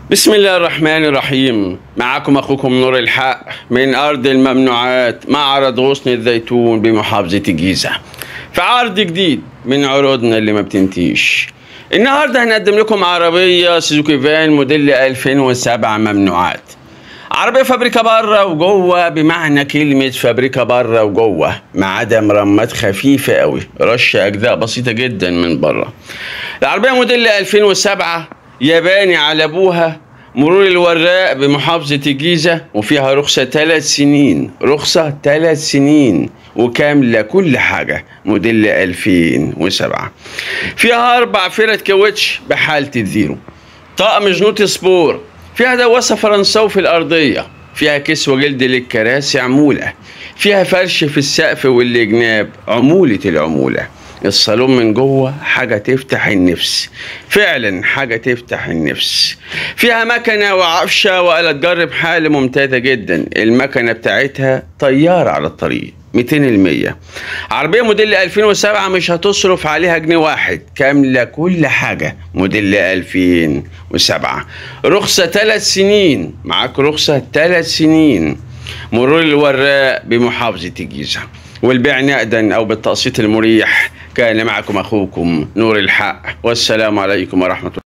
بسم الله الرحمن الرحيم معكم اخوكم نور الحق من ارض الممنوعات معرض غصن الزيتون بمحافظه الجيزه في عرض جديد من عروضنا اللي ما بتنتيش النهارده هنقدم لكم عربيه سوزوكي فان موديل 2007 ممنوعات عربية فابريكا بره وجوه بمعنى كلمة فابريكا بره وجوه ما عدا مرمات خفيفة قوي رش أجزاء بسيطة جدا من بره العربية موديل 2007 ياباني على أبوها مرور الوراق بمحافظة الجيزة وفيها رخصة ثلاث سنين رخصة ثلاث سنين وكاملة كل حاجة موديل 2007 فيها أربع فرد كاوتش بحالة الزيرو طقم جنوط سبور فيها دواسة فرنساوي في الأرضية فيها كسوة جلد للكراسي عمولة فيها فرش في السقف والجناب عمولة العمولة الصالون من جوه حاجة تفتح النفس فعلا حاجة تفتح النفس فيها مكنة وعفشة وآلة تجرب حالة ممتازة جدا المكنة بتاعتها طيارة على الطريق 200 المية عربية موديل 2007 مش هتصرف عليها جنيه واحد كاملة كل حاجة موديل 2007 رخصة ثلاث سنين معاك رخصة ثلاث سنين مرور الوراق بمحافظة الجيزة والبيع نقدا أو بالتقسيط المريح كان معكم أخوكم نور الحق والسلام عليكم ورحمة الله